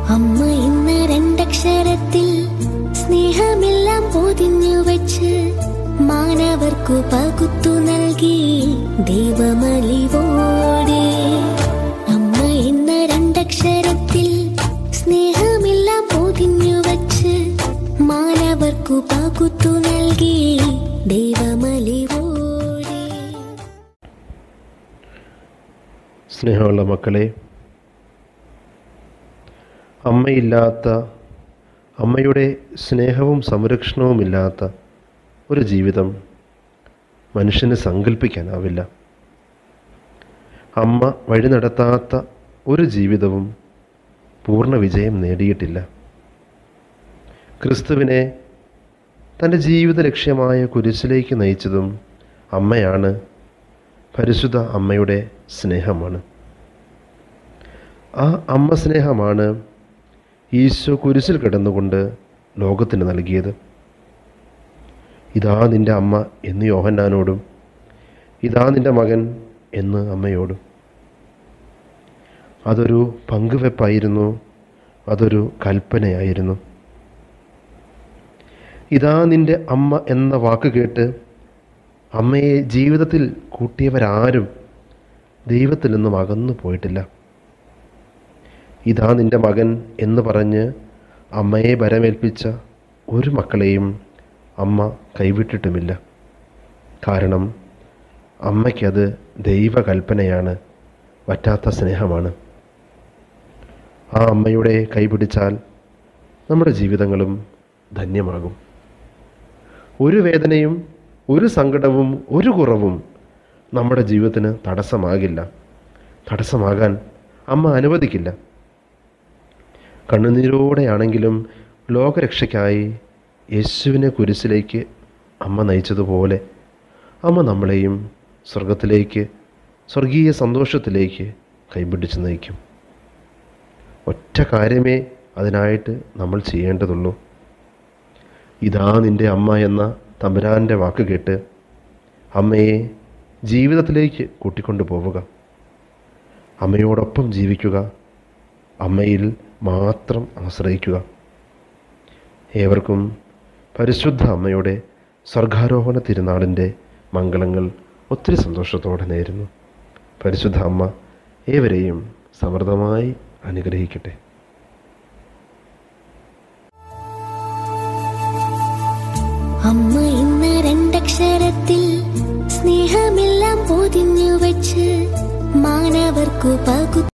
അമ്മ എന്ന രണ്ടക്ഷരത്തിൽ സ്നേഹമെല്ലാം പൊതിഞ്ഞു വച്ച് മാനവർക്കു പകുത്തു നൽകി ദൈവമലിവോടെ അമ്മ എന്ന രണ്ടക്ഷരത്തിൽ സ്നേഹമെല്ലാം പൊതിഞ്ഞു വച്ച് മാനവർക്കു പകുത്തു നൽകി ദൈവമലിവോടെ സ്നേഹമുള്ള മക്കളെ അമ്മയില്ലാത്ത അമ്മയുടെ സ്നേഹവും സംരക്ഷണവുമില്ലാത്ത ഒരു ജീവിതം മനുഷ്യന് സങ്കല്പിക്കാനാവില്ല അമ്മ വഴി നടത്താത്ത ഒരു ജീവിതവും പൂർണ്ണ വിജയം നേടിയിട്ടില്ല ക്രിസ്തുവിനെ തൻ്റെ ജീവിത ലക്ഷ്യമായ കുരിശിലേക്ക് നയിച്ചതും അമ്മയാണ് പരിശുദ്ധ അമ്മയുടെ സ്നേഹമാണ് ആ അമ്മ സ്നേഹമാണ് ഈശോ കുരിശിൽ കിടന്നുകൊണ്ട് ലോകത്തിന് നൽകിയത് ഇതാ നിൻ്റെ അമ്മ എന്ന് യോഹന്നാനോടും ഇതാ നിൻ്റെ മകൻ എന്ന് അമ്മയോടും അതൊരു പങ്കുവെപ്പായിരുന്നു അതൊരു കൽപ്പനയായിരുന്നു ഇതാ നിൻ്റെ അമ്മ എന്ന വാക്ക് കേട്ട് അമ്മയെ ജീവിതത്തിൽ കൂട്ടിയവരാരും ദൈവത്തിൽ നിന്നും അകന്നു പോയിട്ടില്ല ഇതാ നിൻ്റെ മകൻ എന്ന് പറഞ്ഞ് അമ്മയെ ഭരമേൽപ്പിച്ച ഒരു മക്കളെയും അമ്മ കൈവിട്ടിട്ടുമില്ല കാരണം അമ്മയ്ക്കത് ദൈവകൽപ്പനയാണ് വറ്റാത്ത സ്നേഹമാണ് ആ അമ്മയുടെ കൈപിടിച്ചാൽ നമ്മുടെ ജീവിതങ്ങളും ധന്യമാകും ഒരു വേദനയും ഒരു സങ്കടവും ഒരു കുറവും നമ്മുടെ ജീവിതത്തിന് തടസ്സമാകില്ല തടസ്സമാകാൻ അമ്മ അനുവദിക്കില്ല കണ്ണുനീരോടെയാണെങ്കിലും ലോകരക്ഷയ്ക്കായി യേശുവിനെ കുരിശിലേക്ക് അമ്മ നയിച്ചതുപോലെ അമ്മ നമ്മളെയും സ്വർഗത്തിലേക്ക് സ്വർഗീയ സന്തോഷത്തിലേക്ക് കൈപിടിച്ച് നയിക്കും ഒറ്റ കാര്യമേ അതിനായിട്ട് നമ്മൾ ചെയ്യേണ്ടതുള്ളൂ ഇതാ നിൻ്റെ അമ്മ എന്ന തമ്പുരാൻ്റെ വാക്ക് കേട്ട് അമ്മയെ ജീവിതത്തിലേക്ക് കൂട്ടിക്കൊണ്ടു പോവുക അമ്മയോടൊപ്പം ജീവിക്കുക അമ്മയിൽ മാത്രം ആശ്രയിക്കുക ഏവർക്കും പരിശുദ്ധ അമ്മയുടെ സ്വർഗാരോഹണ തിരുനാളിൻ്റെ മംഗളങ്ങൾ ഒത്തിരി സന്തോഷത്തോടെ നേരുന്നു പരിശുദ്ധ അമ്മ ഏവരെയും സമൃദ്ധമായി അനുഗ്രഹിക്കട്ടെ അമ്മ എന്ന രണ്ടക്ഷരത്തിൽ സ്നേഹമെല്ലാം പൊതിഞ്ഞു വച്ച് മാനവർക്കു പകു